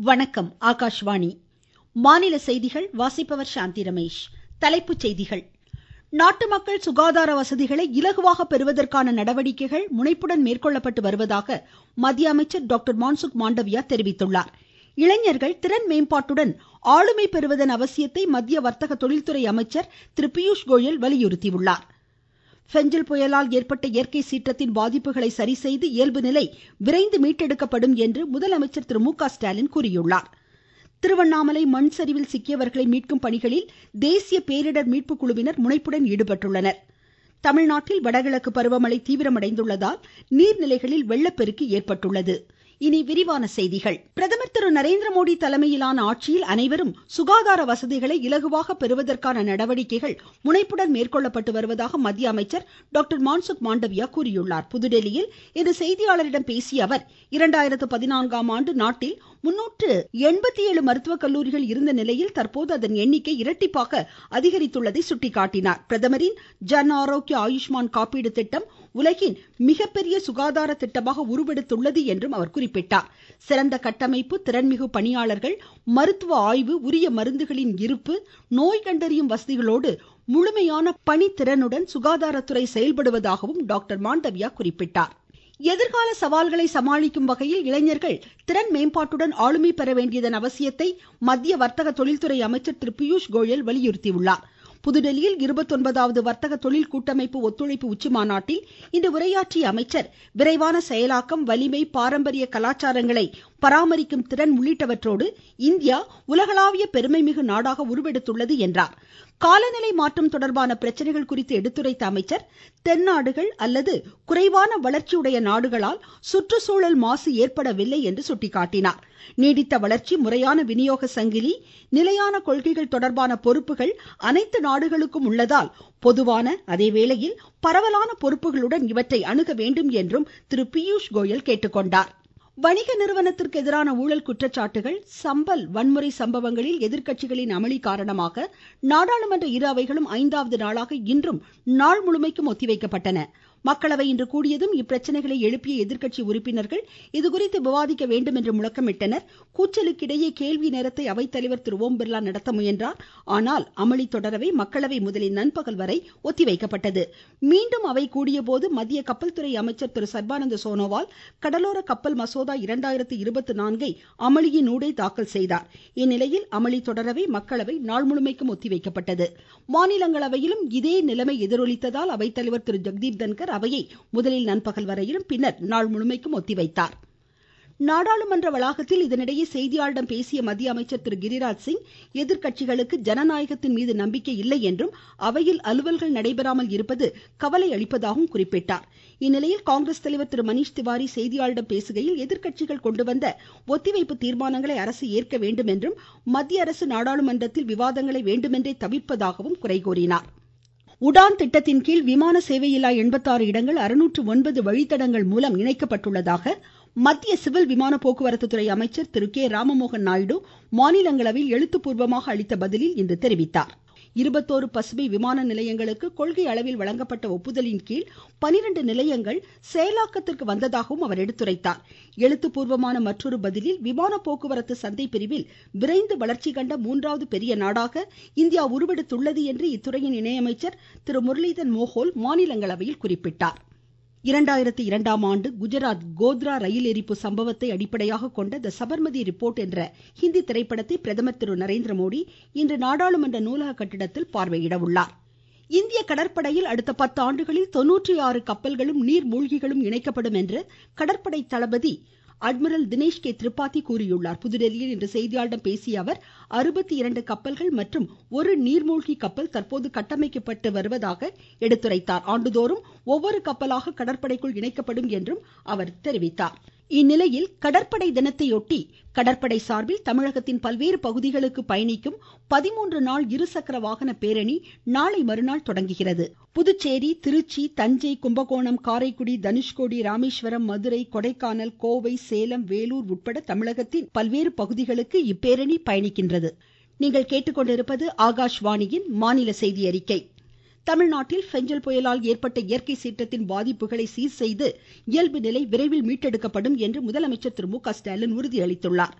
வணக்கம் ஆகாஷ்வாணி மாநில செய்திகள் வாசிப்பவர் சாந்தி ரமேஷ் தலைப்புச் செய்திகள் நாட்டு மக்கள் சுகாதார வசதிகளை இலகுவாக பெறுவதற்கான நடவடிக்கைகள் முனைப்புடன் மேற்கொள்ளப்பட்டு வருவதாக மத்திய அமைச்சர் டாக்டர் மான்சுக் மாண்டவியா தெரிவித்துள்ளார் இளைஞர்கள் திறன் மேம்பாட்டுடன் ஆளுமை பெறுவதன் அவசியத்தை மத்திய வர்த்தக தொழில்துறை அமைச்சர் திரு பியூஷ் கோயல் வலியுறுத்தியுள்ளார் பெஞ்சல் புயலால் ஏற்பட்ட இயற்கை சீற்றத்தின் பாதிப்புகளை சரிசெய்து இயல்பு நிலை விரைந்து மீட்டெடுக்கப்படும் என்று முதலமைச்சர் திரு மு க ஸ்டாலின் கூறியுள்ளார் திருவண்ணாமலை மண் சரிவில் சிக்கியவர்களை மீட்கும் பணிகளில் தேசிய பேரிடர் மீட்பு குழுவினர் முனைப்புடன் ஈடுபட்டுள்ளனர் தமிழ்நாட்டில் வடகிழக்கு பருவமழை தீவிரமடைந்துள்ளதால் நீர்நிலைகளில் வெள்ளப்பெருக்கு ஏற்பட்டுள்ளது இனி விரிவான செய்திகள் பிரதமர் திரு நரேந்திர மோடி தலைமையிலான ஆட்சியில் அனைவரும் சுகாதார வசதிகளை இலகுவாக பெறுவதற்கான நடவடிக்கைகள் முனைப்புடன் மேற்கொள்ளப்பட்டு வருவதாக மத்திய அமைச்சர் டாக்டர் மான்சுக் மாண்டவியா கூறியுள்ளார் புதுதில்லியில் இன்று செய்தியாளரிடம் பேசிய அவர் இரண்டாயிரத்து பதினான்காம் ஆண்டு நாட்டில் முன்னூற்று எண்பத்தி ஏழு மருத்துவக் கல்லூரிகள் இருந்த நிலையில் தற்போது அதன் எண்ணிக்கை இரட்டிப்பாக அதிகரித்துள்ளதை சுட்டிக்காட்டினார் பிரதமரின் ஜன் ஆரோக்கிய ஆயுஷ்மான் காப்பீடு திட்டம் உலகின் மிகப்பெரிய சுகாதார திட்டமாக உருவெடுத்துள்ளது என்றும் அவர் குறிப்பிட்டார் சிறந்த கட்டமைப்பு திறன்மிகு பணியாளர்கள் மருத்துவ ஆய்வு உரிய மருந்துகளின் இருப்பு நோய் கண்டறியும் வசதிகளோடு முழுமையான பணித்திறனுடன் சுகாதாரத்துறை செயல்படுவதாகவும் டாக்டர் மாண்டவியா குறிப்பிட்டார் எதிர்கால சவால்களை சமாளிக்கும் வகையில் இளைஞர்கள் திறன் மேம்பாட்டுடன் ஆளுமை பெற வேண்டியதன் அவசியத்தை மத்திய வர்த்தக தொழில்துறை அமைச்சர் திரு பியூஷ் கோயல் வலியுறுத்தியுள்ளார் புதுதில்லியில் இருபத்தொன்பதாவது வர்த்தக தொழில் கூட்டமைப்பு ஒத்துழைப்பு உச்சி மாநாட்டில் இன்று உரையாற்றிய அமைச்சர் விரைவான செயலாக்கம் வலிமை பாரம்பரிய கலாச்சாரங்களை பராமரிக்கும் திறன் உள்ளிட்டவற்றோடு இந்தியா உலகளாவிய பெருமைமிகு நாடாக உருவெடுத்துள்ளது என்றார் காலநிலை மாற்றம் தொடர்பான பிரச்சனைகள் குறித்து எடுத்துரைத்த அமைச்சர் தென்னாடுகள் அல்லது குறைவான வளர்ச்சியுடைய நாடுகளால் சுற்றுச்சூழல் மாசு ஏற்படவில்லை என்று சுட்டிக்காட்டினார் நீடித்த வளர்ச்சி முறையான விநியோக சங்கிலி நிலையான கொள்கைகள் தொடர்பான பொறுப்புகள் அனைத்து நாடுகளுக்கும் உள்ளதால் பொதுவான அதேவேளையில் பரவலான பொறுப்புகளுடன் இவற்றை அணுக வேண்டும் என்றும் திரு பியூஷ் கோயல் கேட்டுக்கொண்டார் வணிக நிறுவனத்திற்கு எதிரான ஊழல் குற்றச்சாட்டுகள் சம்பல் வன்முறை சம்பவங்களில் எதிர்க்கட்சிகளின் அமளி காரணமாக நாடாளுமன்ற இரு அவைகளும் ஐந்தாவது நாளாக இன்றும் நாள் முழுமைக்கும் ஒத்திவைக்கப்பட்டன மக்களவை இன்று கூடியதும் இப்பிரச்சனைகளை எழுப்பிய எதிர்க்கட்சி உறுப்பினர்கள் இதுகுறித்து விவாதிக்க வேண்டும் என்று முழக்கமிட்டனர் கூச்சலுக்கிடையே கேள்வி நேரத்தை அவைத்தலைவர் திரு ஓம் பிர்லா நடத்த முயன்றார் ஆனால் அமளி தொடரவே மக்களவை முதலில் நண்பகல் வரை ஒத்திவைக்கப்பட்டது மீண்டும் அவை கூடிய போது மத்திய கப்பல் துறை அமைச்சர் திரு சர்பானந்த சோனோவால் கடலோர கப்பல் மசோதா இரண்டாயிரத்து இருபத்தி நான்கை அமளியின் ஊடே தாக்கல் செய்தார் இந்நிலையில் அமளி தொடரவே மக்களவை நாள் முழுமைக்கும் ஒத்திவைக்கப்பட்டது மாநிலங்களவையிலும் இதே நிலைமை எதிரொலித்ததால் அவைத்தலைவர் திரு ஜெக்தீப் தன்கர் அவையை முதலில் நண்பகல் வரையிலும் பின்னர் நாள் முழுமைக்கும் ஒத்திவைத்தார் நாடாளுமன்ற வளாகத்தில் இதனிடையே செய்தியாளர்களிடம் பேசிய மத்திய அமைச்சர் திரு கிரிராஜ் சிங் எதிர்க்கட்சிகளுக்கு ஜனநாயகத்தின் மீது நம்பிக்கை இல்லை என்றும் அவையில் அலுவல்கள் நடைபெறாமல் இருப்பது கவலை அளிப்பதாகவும் குறிப்பிட்டார் இந்நிலையில் காங்கிரஸ் தலைவர் திரு மணீஷ் திவாரி செய்தியாளர்களிடம் பேசுகையில் எதிர்க்கட்சிகள் கொண்டு வந்த ஒத்திவைப்பு தீர்மானங்களை அரசு ஏற்க வேண்டும் என்றும் மத்திய அரசு நாடாளுமன்றத்தில் விவாதங்களை வேண்டுமென்றே தவிர்ப்பதாகவும் குறை கூறினார் உடான் திட்டத்தின் கீழ் விமான சேவையில்லா எண்பத்தாறு இடங்கள் அறுநூற்று ஒன்பது வழித்தடங்கள் மூலம் இணைக்கப்பட்டுள்ளதாக மத்திய சிவில் விமான போக்குவரத்து துறை அமைச்சர் திரு கே ராமமோகன் நாயுடு மாநிலங்களவையில் எழுத்துப்பூர்வமாக அளித்த பதிலில் இன்று தெரிவித்தார் இருபத்தோரு பசுமை விமான நிலையங்களுக்கு கொள்கை அளவில் வழங்கப்பட்ட ஒப்புதலின் கீழ் பனிரெண்டு நிலையங்கள் செயலாக்கத்திற்கு வந்ததாகவும் அவர் எடுத்துரைத்தார் எழுத்துப்பூர்வமான மற்றொரு பதிலில் விமான போக்குவரத்து சந்தை பிரிவில் விரைந்து வளர்ச்சி கண்ட மூன்றாவது பெரிய நாடாக இந்தியா உருவெடுத்துள்ளது என்று இத்துறையின் இணையமைச்சர் திரு முரளிதரன் மோஹோல் மாநிலங்களவையில் குறிப்பிட்டார் இரண்டாயிரத்தி இரண்டாம் ஆண்டு குஜராத் கோத்ரா ரயில் எரிப்பு சம்பவத்தை அடிப்படையாக கொண்ட த சபர்மதி ரிப்போர்ட் என்ற ஹிந்தி திரைப்படத்தை பிரதமர் திரு நரேந்திர மோடி இன்று நாடாளுமன்ற நூலக கட்டிடத்தில் பார்வையிட உள்ளார் இந்திய கடற்படையில் அடுத்த பத்து ஆண்டுகளில் தொன்னூற்றி ஆறு கப்பல்களும் நீர் மூழ்கிகளும் இணைக்கப்படும் என்று கடற்படை தளபதி அட்மிரல் தினேஷ் கே திரிபாதி கூறியுள்ளார் புதுடெல்லியில் இன்று செய்தியாளர்களிடம் பேசிய அவர் அறுபத்தி இரண்டு கப்பல்கள் மற்றும் ஒரு நீர்மூழ்கி கப்பல் தற்போது கட்டமைக்கப்பட்டு வருவதாக எடுத்துரைத்தார் ஆண்டுதோறும் ஒவ்வொரு கப்பலாக கடற்படைக்குள் இணைக்கப்படும் என்றும் அவர் தெரிவித்தார் இந்நிலையில் கடற்படை தினத்தையொட்டி கடற்படை சார்பில் தமிழகத்தின் பல்வேறு பகுதிகளுக்கு பயணிக்கும் பதிமூன்று நாள் இருசக்கர வாகன பேரணி நாளை மறுநாள் தொடங்குகிறது புதுச்சேரி திருச்சி தஞ்சை கும்பகோணம் காரைக்குடி தனுஷ்கோடி ராமேஸ்வரம் மதுரை கொடைக்கானல் கோவை சேலம் வேலூர் உட்பட தமிழகத்தின் பல்வேறு பகுதிகளுக்கு இப்பேரணி பயணிக்கின்றது நீங்கள் கேட்டுக்கொண்டிருப்பது ஆகாஷ்வாணியின் மாநில செய்தி அறிக்கை தமிழ்நாட்டில் பெஞ்சல் புயலால் ஏற்பட்ட இயற்கை சீற்றத்தின் பாதிப்புகளை சீர் செய்து இயல்பு நிலை விரைவில் மீட்டெடுக்கப்படும் என்று முதலமைச்சர் திரு மு க ஸ்டாலின் உறுதியளித்துள்ளார்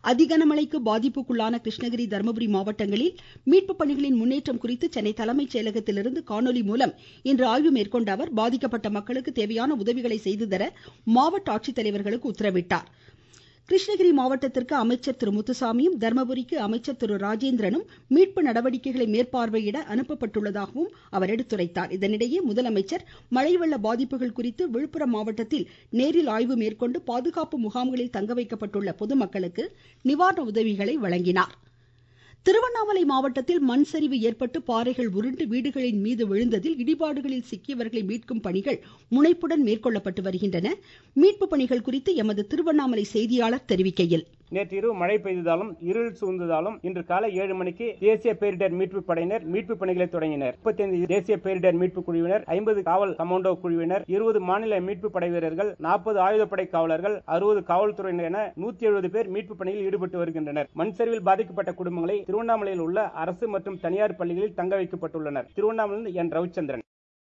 அதிகனமழைக்கு பாதிப்புக்குள்ளான கிருஷ்ணகிரி தருமபுரி மாவட்டங்களில் மீட்பு பணிகளின் முன்னேற்றம் குறித்து சென்னை தலைமைச் செயலகத்திலிருந்து காணொலி மூலம் இன்று ஆய்வு மேற்கொண்ட அவர் பாதிக்கப்பட்ட மக்களுக்கு தேவையான உதவிகளை செய்து தர மாவட்ட ஆட்சித்தலைவர்களுக்கு உத்தரவிட்டார் கிருஷ்ணகிரி மாவட்டத்திற்கு அமைச்சர் திரு முத்துசாமியும் தர்மபுரிக்கு அமைச்சர் திரு ராஜேந்திரனும் மீட்பு நடவடிக்கைகளை மேற்பார்வையிட அனுப்பப்பட்டுள்ளதாகவும் அவர் எடுத்துரைத்தார் இதனிடையே முதலமைச்சர் மழை வெள்ள பாதிப்புகள் குறித்து விழுப்புரம் மாவட்டத்தில் நேரில் ஆய்வு மேற்கொண்டு பாதுகாப்பு முகாம்களில் தங்க வைக்கப்பட்டுள்ள பொதுமக்களுக்கு நிவாரண உதவிகளை வழங்கினார் திருவண்ணாமலை மாவட்டத்தில் மண் சரிவு ஏற்பட்டு பாறைகள் உருண்டு வீடுகளின் மீது விழுந்ததில் இடிபாடுகளில் சிக்கியவர்களை மீட்கும் பணிகள் முனைப்புடன் மேற்கொள்ளப்பட்டு வருகின்றன மீட்பு பணிகள் குறித்து எமது திருவண்ணாமலை செய்தியாளர் தெரிவிக்கையில் நேற்றிரவு மழை பெய்ததாலும் இருள் சூழ்ந்ததாலும் இன்று காலை ஏழு மணிக்கு தேசிய பேரிடர் மீட்பு படையினர் மீட்பு பணிகளை தொடங்கினர் முப்பத்தி ஐந்து தேசிய பேரிடர் மீட்பு குழுவினர் ஐம்பது காவல் கமாண்டோ குழுவினர் இருபது மாநில மீட்பு படை வீரர்கள் நாற்பது ஆயுதப்படை காவலர்கள் அறுபது காவல்துறையினர் என நூத்தி எழுபது பேர் மீட்பு பணியில் ஈடுபட்டு வருகின்றனர் மண் சரிவில் பாதிக்கப்பட்ட குடும்பங்களை திருவண்ணாமலையில் உள்ள அரசு மற்றும் தனியார் பள்ளிகளில் தங்க வைக்கப்பட்டுள்ளனர் திருவண்ணாமலையில் என் ரவிச்சந்திரன்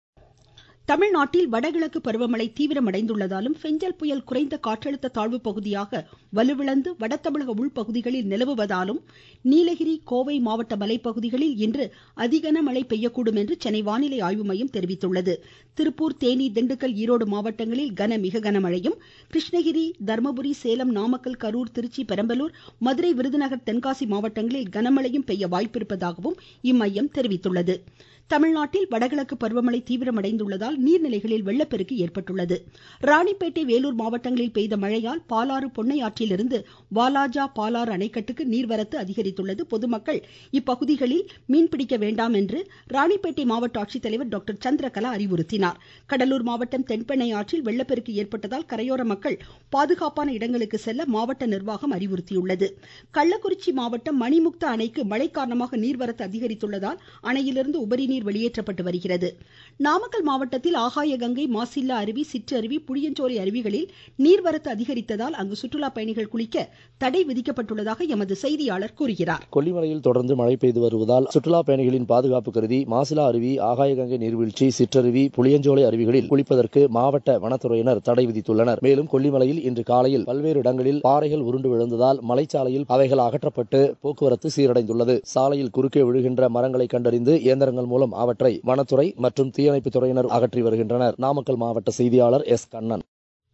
தமிழ்நாட்டில் வடகிழக்கு பருவமழை தீவிரமடைந்துள்ளதாலும் பெஞ்சல் புயல் குறைந்த காற்றழுத்த தாழ்வு பகுதியாக வலுவிழந்து வடதமிழக உள்பகுதிகளில் நிலவுவதாலும் நீலகிரி கோவை மாவட்ட மலைப்பகுதிகளில் இன்று அதிகன மழை பெய்யக்கூடும் என்று சென்னை வானிலை ஆய்வு மையம் தெரிவித்துள்ளது திருப்பூர் தேனி திண்டுக்கல் ஈரோடு மாவட்டங்களில் கன மிக கனமழையும் கிருஷ்ணகிரி தர்மபுரி சேலம் நாமக்கல் கரூர் திருச்சி பெரம்பலூர் மதுரை விருதுநகர் தென்காசி மாவட்டங்களில் கனமழையும் பெய்ய வாய்ப்பிருப்பதாகவும் இம்மையம் தெரிவித்துள்ளது தமிழ்நாட்டில் வடகிழக்கு பருவமழை தீவிரமடைந்துள்ளதால் நீர்நிலைகளில் வெள்ளப்பெருக்கு ஏற்பட்டுள்ளது ராணிப்பேட்டை வேலூர் மாவட்டங்களில் பெய்த மழையால் பாலாறு பொன்னையாற்றிலிருந்து வாலாஜா பாலாறு அணைக்கட்டுக்கு நீர்வரத்து அதிகரித்துள்ளது பொதுமக்கள் இப்பகுதிகளில் மீன்பிடிக்க வேண்டாம் என்று ராணிப்பேட்டை மாவட்ட ஆட்சித்தலைவர் டாக்டர் சந்திரகலா அறிவுறுத்தினார் கடலூர் மாவட்டம் தென்பெண்ணை ஆற்றில் வெள்ளப்பெருக்கு ஏற்பட்டதால் கரையோர மக்கள் பாதுகாப்பான இடங்களுக்கு செல்ல மாவட்ட நிர்வாகம் அறிவுறுத்தியுள்ளது கள்ளக்குறிச்சி மாவட்டம் மணிமுக்த அணைக்கு மழை காரணமாக நீர்வரத்து அதிகரித்துள்ளதால் அணையிலிருந்து உபரி நீர் வெளியேற்றப்பட்டு வருகிறது நாமக்கல் மாவட்டத்தில் ஆகாய கங்கை மாசில்லா அருவி சிற்றருவி புளியஞ்சோலை அருவிகளில் நீர்வரத்து அதிகரித்ததால் அங்கு சுற்றுலா பயணிகள் குளிக்க தடை விதிக்கப்பட்டுள்ளதாக எமது செய்தியாளர் கூறுகிறார் கொல்லிமலையில் தொடர்ந்து மழை பெய்து வருவதால் சுற்றுலா பயணிகளின் பாதுகாப்பு கருதி மாசிலா அருவி ஆகாயகங்கை நீர்வீழ்ச்சி சிற்றருவி புளியஞ்சோலை அருவிகளில் குளிப்பதற்கு மாவட்ட வனத்துறையினர் தடை விதித்துள்ளனர் மேலும் கொல்லிமலையில் இன்று காலையில் பல்வேறு இடங்களில் பாறைகள் உருண்டு விழுந்ததால் மலைச்சாலையில் அவைகள் அகற்றப்பட்டு போக்குவரத்து சீரடைந்துள்ளது சாலையில் குறுக்கே விழுகின்ற மரங்களை கண்டறிந்து இயந்திரங்கள் மூலம் அவற்றை வனத்துறை மற்றும் தீயணைப்புத் துறையினர் அகற்றி வருகின்றனர் நாமக்கல் மாவட்ட செய்தியாளர் எஸ் கண்ணன்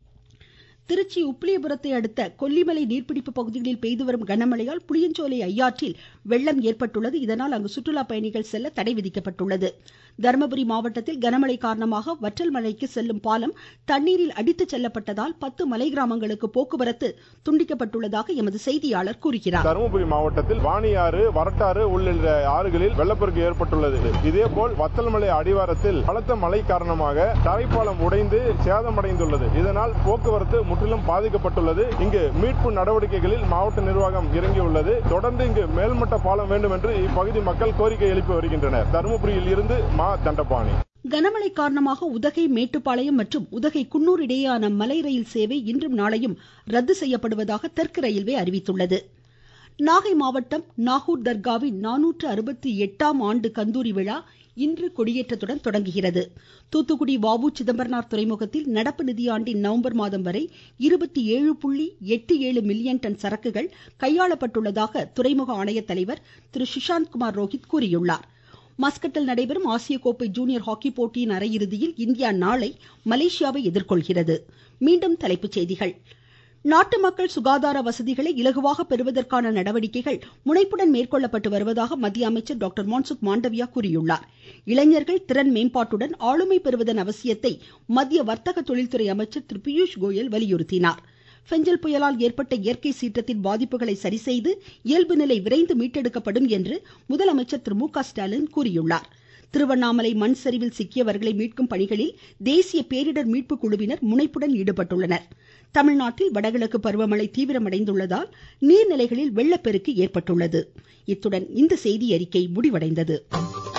திருச்சி உப்பிலியபுரத்தை அடுத்த கொல்லிமலை நீர்பிடிப்பு பகுதிகளில் பெய்து வரும் கனமழையால் புளியஞ்சோலை ஐயாற்றில் வெள்ளம் ஏற்பட்டுள்ளது இதனால் அங்கு சுற்றுலா பயணிகள் செல்ல தடை விதிக்கப்பட்டுள்ளது தருமபுரி மாவட்டத்தில் கனமழை காரணமாக வற்றல் மலைக்கு செல்லும் பாலம் தண்ணீரில் அடித்துச் செல்லப்பட்டதால் பத்து மலை கிராமங்களுக்கு போக்குவரத்து துண்டிக்கப்பட்டுள்ளதாக எமது செய்தியாளர் கூறுகிறார் தருமபுரி மாவட்டத்தில் வாணியாறு வரட்டாறு உள்ளிட்ட ஆறுகளில் வெள்ளப்பெருக்கு ஏற்பட்டுள்ளது இதேபோல் வத்தல்மலை அடிவாரத்தில் பலத்த மழை காரணமாக தரைப்பாலம் உடைந்து சேதமடைந்துள்ளது இதனால் போக்குவரத்து முற்றிலும் பாதிக்கப்பட்டுள்ளது இங்கு மீட்பு நடவடிக்கைகளில் மாவட்ட நிர்வாகம் இறங்கியுள்ளது தொடர்ந்து இங்கு மேல்மட்ட பாலம் வேண்டும் என்று இப்பகுதி மக்கள் கோரிக்கை எழுப்பி வருகின்றனர் தருமபுரியில் இருந்து மா தண்டபாணி கனமழை காரணமாக உதகை மேட்டுப்பாளையம் மற்றும் உதகை குன்னூர் இடையேயான மலை ரயில் சேவை இன்றும் நாளையும் ரத்து செய்யப்படுவதாக தெற்கு ரயில்வே அறிவித்துள்ளது நாகை மாவட்டம் நாகூர் தர்காவின் நானூற்று அறுபத்தி எட்டாம் ஆண்டு கந்தூரி விழா இன்று கொடியேற்றத்துடன் தொடங்குகிறது தூத்துக்குடி வாவு சிதம்பரனார் துறைமுகத்தில் நடப்பு நிதியாண்டின் நவம்பர் மாதம் வரை இருபத்தி ஏழு புள்ளி எட்டு ஏழு மில்லியன் டன் சரக்குகள் கையாளப்பட்டுள்ளதாக துறைமுக ஆணைய தலைவர் திரு சுஷாந்த் குமார் ரோஹித் கூறியுள்ளார் மஸ்கட்டில் நடைபெறும் ஆசிய கோப்பை ஜூனியர் ஹாக்கி போட்டியின் அரையிறுதியில் இந்தியா நாளை மலேசியாவை எதிர்கொள்கிறது மீண்டும் தலைப்புச் செய்திகள் நாட்டு மக்கள் சுகாதார வசதிகளை இலகுவாக பெறுவதற்கான நடவடிக்கைகள் முனைப்புடன் மேற்கொள்ளப்பட்டு வருவதாக மத்திய அமைச்சர் டாக்டர் மான்சுக் மாண்டவியா கூறியுள்ளார் இளைஞர்கள் திறன் மேம்பாட்டுடன் ஆளுமை பெறுவதன் அவசியத்தை மத்திய வர்த்தக தொழில்துறை அமைச்சர் திரு பியூஷ் கோயல் வலியுறுத்தினார் பெஞ்சல் புயலால் ஏற்பட்ட இயற்கை சீற்றத்தின் பாதிப்புகளை சரிசெய்து இயல்பு நிலை விரைந்து மீட்டெடுக்கப்படும் என்று முதலமைச்சர் திரு மு க ஸ்டாலின் கூறியுள்ளார் திருவண்ணாமலை மண் சரிவில் சிக்கியவர்களை மீட்கும் பணிகளில் தேசிய பேரிடர் மீட்பு குழுவினர் முனைப்புடன் ஈடுபட்டுள்ளனர் தமிழ்நாட்டில் வடகிழக்கு பருவமழை தீவிரமடைந்துள்ளதால் நீர்நிலைகளில் வெள்ளப்பெருக்கு ஏற்பட்டுள்ளது இத்துடன் இந்த செய்தி அறிக்கை முடிவடைந்தது